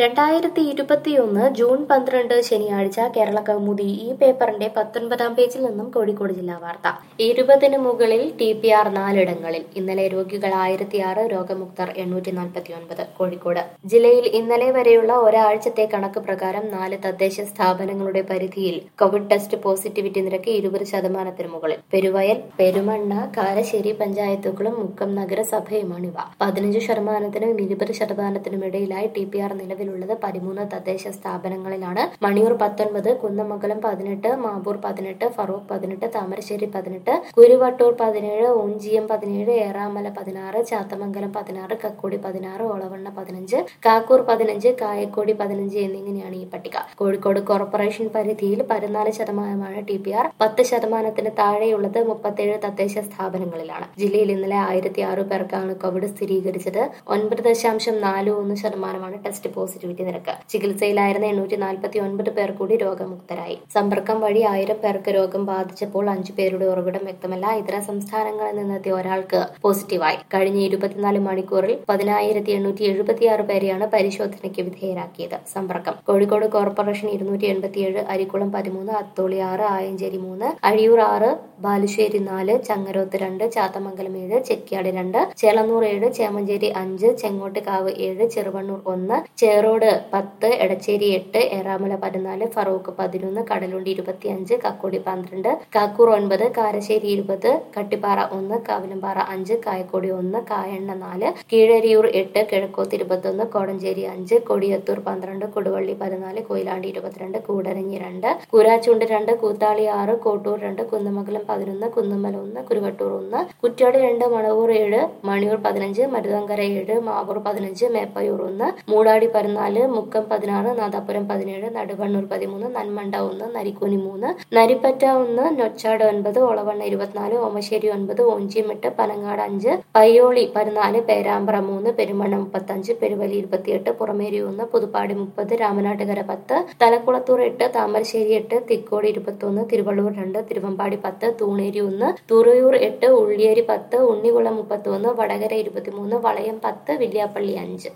രണ്ടായിരത്തി ഇരുപത്തിയൊന്ന് ജൂൺ പന്ത്രണ്ട് ശനിയാഴ്ച കേരള കൗമുദി ഈ പേപ്പറിന്റെ പത്തൊൻപതാം പേജിൽ നിന്നും കോഴിക്കോട് ജില്ലാ വാർത്ത ഇരുപതിന് മുകളിൽ ടി പി ആർ നാലിടങ്ങളിൽ ഇന്നലെ രോഗികൾ ആയിരത്തിയാറ് രോഗമുക്തർ എണ്ണൂറ്റി നാൽപ്പത്തി ഒൻപത് കോഴിക്കോട് ജില്ലയിൽ ഇന്നലെ വരെയുള്ള ഒരാഴ്ചത്തെ കണക്ക് പ്രകാരം നാല് തദ്ദേശ സ്ഥാപനങ്ങളുടെ പരിധിയിൽ കോവിഡ് ടെസ്റ്റ് പോസിറ്റിവിറ്റി നിരക്ക് ഇരുപത് ശതമാനത്തിന് മുകളിൽ പെരുവയൽ പെരുമണ്ണ കാരശ്ശേരി പഞ്ചായത്തുകളും മുക്കം നഗരസഭയുമാണിവ പതിനഞ്ച് ശതമാനത്തിനും ഇരുപത് ശതമാനത്തിനും ഇടയിലായി ടി പി ആർ നിലവിലുള്ളത് പതിമൂന്ന് തദ്ദേശ സ്ഥാപനങ്ങളിലാണ് മണിയൂർ പത്തൊൻപത് കുന്നമംഗലം പതിനെട്ട് മാവൂർ പതിനെട്ട് ഫറൂഖ് പതിനെട്ട് താമരശ്ശേരി പതിനെട്ട് കുരുവട്ടൂർ പതിനേഴ് ഒഞ്ചിയം പതിനേഴ് ഏറാമല പതിനാറ് ചാത്തമംഗലം പതിനാറ് കക്കോടി പതിനാറ് ഒളവണ്ണ പതിനഞ്ച് കാക്കൂർ പതിനഞ്ച് കായക്കോടി പതിനഞ്ച് എന്നിങ്ങനെയാണ് ഈ പട്ടിക കോഴിക്കോട് കോർപ്പറേഷൻ പരിധിയിൽ പതിനാല് ശതമാനമാണ് ടി പി ആർ പത്ത് ശതമാനത്തിന് താഴെയുള്ളത് മുപ്പത്തേഴ് തദ്ദേശ സ്ഥാപനങ്ങളിലാണ് ജില്ലയിൽ ഇന്നലെ ആയിരത്തി ആറ് പേർക്കാണ് കോവിഡ് സ്ഥിരീകരിച്ചത് ഒൻപത് ദശാംശം നാല് ഒന്ന് ശതമാനമാണ് ടെസ്റ്റ് പോസിറ്റിവിറ്റി നിരക്ക് ചികിത്സയിലായിരുന്ന എണ്ണൂറ്റി നാൽപ്പത്തി ഒൻപത് പേർ കൂടി രോഗമുക്തരായി സമ്പർക്കം വഴി ആയിരം പേർക്ക് രോഗം ബാധിച്ചപ്പോൾ അഞ്ചു പേരുടെ ഉറവിടം വ്യക്തമല്ല ഇതര സംസ്ഥാനങ്ങളിൽ നിന്നെത്തിയ ഒരാൾക്ക് പോസിറ്റീവായി കഴിഞ്ഞ ഇരുപത്തിനാല് മണിക്കൂറിൽ പതിനായിരത്തി എണ്ണൂറ്റി എഴുപത്തിയാറ് പേരെയാണ് പരിശോധനയ്ക്ക് വിധേയരാക്കിയത് സമ്പർക്കം കോഴിക്കോട് കോർപ്പറേഷൻ ഇരുന്നൂറ്റി എൺപത്തിയേഴ് അരിക്കുളം പതിമൂന്ന് അത്തോളി ആറ് ആയഞ്ചേരി മൂന്ന് അഴിയൂർ ആറ് ബാലുശ്ശേരി നാല് ചങ്ങരോത്ത് രണ്ട് ചാത്തമംഗലം ഏഴ് ചെക്കിയാട് രണ്ട് ചേളന്നൂർ ഏഴ് ചേമഞ്ചേരി അഞ്ച് ചെങ്ങോട്ടുകാവ് ഏഴ് ചെറുവണ്ണൂർ ഒന്ന് ചേറോട് പത്ത് എടച്ചേരി എട്ട് ഏറാമല പതിനാല് ഫറൂഖ് പതിനൊന്ന് കടലുണ്ടി ഇരുപത്തിയഞ്ച് കക്കോടി പന്ത്രണ്ട് കാക്കൂർ ഒൻപത് കാരശ്ശേരി ഇരുപത് കട്ടിപ്പാറ ഒന്ന് കാവിലമ്പാറ അഞ്ച് കായക്കൊടി ഒന്ന് കായണ്ണ നാല് കീഴരിയൂർ എട്ട് കിഴക്കോത്ത് ഇരുപത്തൊന്ന് കോടഞ്ചേരി അഞ്ച് കൊടിയത്തൂർ പന്ത്രണ്ട് കൊടുവള്ളി പതിനാല് കൊയിലാണ്ടി ഇരുപത്തിരണ്ട് കൂടരഞ്ഞി രണ്ട് കൂരാച്ചുണ്ട് രണ്ട് കൂത്താളി ആറ് കോട്ടൂർ രണ്ട് കുന്നമംഗലം പതിനൊന്ന് കുന്നമ്മൽ ഒന്ന് കുരുവട്ടൂർ ഒന്ന് കുറ്റ്യാടി രണ്ട് മണവൂർ ഏഴ് മണിയൂർ പതിനഞ്ച് മരുതങ്കര ഏഴ് മാവൂർ പതിനഞ്ച് മേപ്പയൂർ ഒന്ന് മൂടാടി പതിനാല് മുക്കം പതിനാറ് നാദാപുരം പതിനേഴ് നടുവണ്ണൂർ പതിമൂന്ന് നന്മണ്ട ഒന്ന് നരിക്കുനി മൂന്ന് നരിപ്പറ്റ ഒന്ന് നൊച്ചാട് ഒൻപത് ഒളവണ്ണ ഇരുപത്തിനാല് ഓമശ്ശേരി ഒൻപത് ഓഞ്ചിയമെട്ട് പനങ്ങാട് അഞ്ച് പയ്യോളി പതിനാല് പേരാമ്പ്ര മൂന്ന് പെരുമണ്ണ മുപ്പത്തഞ്ച് പെരുവലി ഇരുപത്തിയെട്ട് പുറമേരി ഒന്ന് പുതുപ്പാടി മുപ്പത് രാമനാട്ടുകര പത്ത് തലക്കുളത്തൂർ എട്ട് താമരശ്ശേരി എട്ട് തിക്കോട് ഇരുപത്തൊന്ന് തിരുവള്ളൂർ രണ്ട് തിരുവമ്പാടി പത്ത് തൂണേരി ഒന്ന് തുറയൂർ എട്ട് ഉള്ളിയേരി പത്ത് ഉണ്ണികുളം മുപ്പത്തൊന്ന് വടകര ഇരുപത്തിമൂന്ന് വളയം പത്ത് വില്യാപ്പള്ളി അഞ്ച്